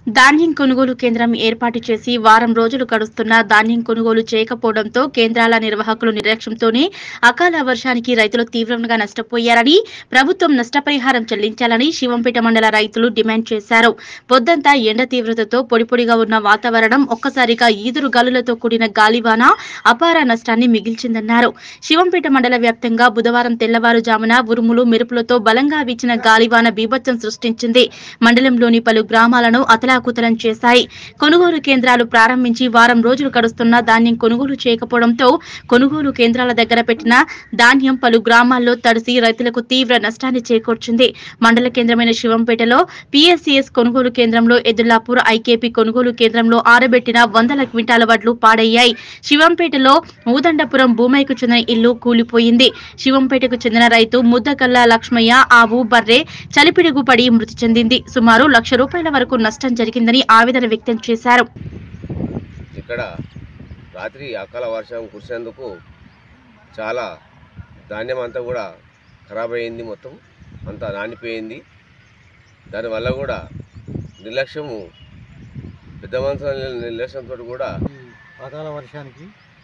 ధాన్యం కొనుగోలు కేంద్రం ఏర్పాటు చేసి వారం రోజులు గడుస్తున్నా ధాన్యం కొనుగోలు చేయకపోవడంతో కేంద్రాల నిర్వాహకులు నిర్లక్ష్యంతోనే అకాల వర్షానికి రైతులు తీవ్రంగా నష్టపోయారని ప్రభుత్వం నష్టపరిహారం చెల్లించాలని శివంపేట మండల రైతులు డిమాండ్ చేశారు పొద్దంతా ఎండ తీవ్రతతో పొడిపొడిగా ఉన్న వాతావరణం ఒక్కసారిగా ఈదురు గాలులతో కూడిన గాలివాన అపార నష్టాన్ని మిగిల్చిందన్నారు శివంపేట మండల వ్యాప్తంగా బుధవారం తెల్లవారుజామున ఉరుములు మెరుపులతో బలంగా వీచిన గాలివాన బీభత్సం సృష్టించింది మండలంలోని పలు గ్రామాలను అతలాకుతలం చేశాయి కొనుగోలు కేంద్రాలు ప్రారంభించి వారం రోజులు గడుస్తున్నా ధాన్యం కొనుగోలు చేయకపోవడంతో కొనుగోలు కేంద్రాల దగ్గర పెట్టిన ధాన్యం పలు గ్రామాల్లో తడిసి రైతులకు తీవ్ర నష్టాన్ని చేకూర్చింది మండల కేంద్రమైన శివంపేటలో పిఎస్సిఎస్ కొనుగోలు కేంద్రంలో ఎదుల్లాపూర్ ఐకేపీ కొనుగోలు కేంద్రంలో ఆరబెట్టిన వందల క్వింటాల వడ్లు పాడయ్యాయి శివంపేటలో ఊదండపురం భూమైకు చెందిన ఇల్లు కూలిపోయింది శివంపేటకు చెందిన రైతు ముద్దగల్లా లక్ష్మయ్య ఆవు బర్రె చలిపిడుగు పడి మృతి చెందింది సుమారు లక్ష రూపాయల వరకు నష్టం జరిగిందని ఆవేదన వ్యక్తం చేశారు ఇక్కడ రాత్రి అకాల వర్షం కురిసేందుకు చాలా ధాన్యం అంతా కూడా ఖరాబ్ అయింది మొత్తం అంతా నానిపోయింది దానివల్ల కూడా నిర్లక్ష్యము పెద్ద మనుషుల నిర్లక్ష్యంతో కూడా ఈ అకాల వర్షానికి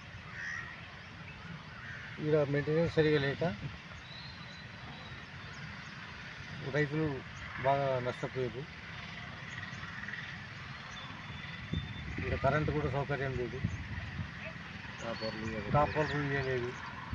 ఇక్కడ మెయింటెనెన్స్ సరిగా లేక రైతులు బాగా నష్టపోయారు ఇక్కడ కరెంటు కూడా సౌకర్యం లేదు కాపర్లు లేదు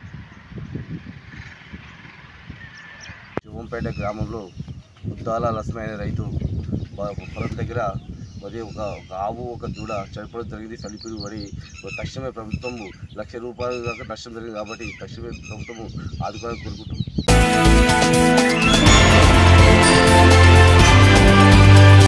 శివంపేట గ్రామంలో ఉద్దాల లక్ష్మైన రైతు బ- పొలం దగ్గర మరి ఒక ఒక ఆవు ఒక దూడ చనిపోవడం జరిగింది చనిపోయి పడి తక్షణమే ప్రభుత్వం లక్ష రూపాయల దాకా నష్టం జరిగింది కాబట్టి తక్షణమే ప్రభుత్వము ఆదుకోవాలని కోరుకుంటున్నాం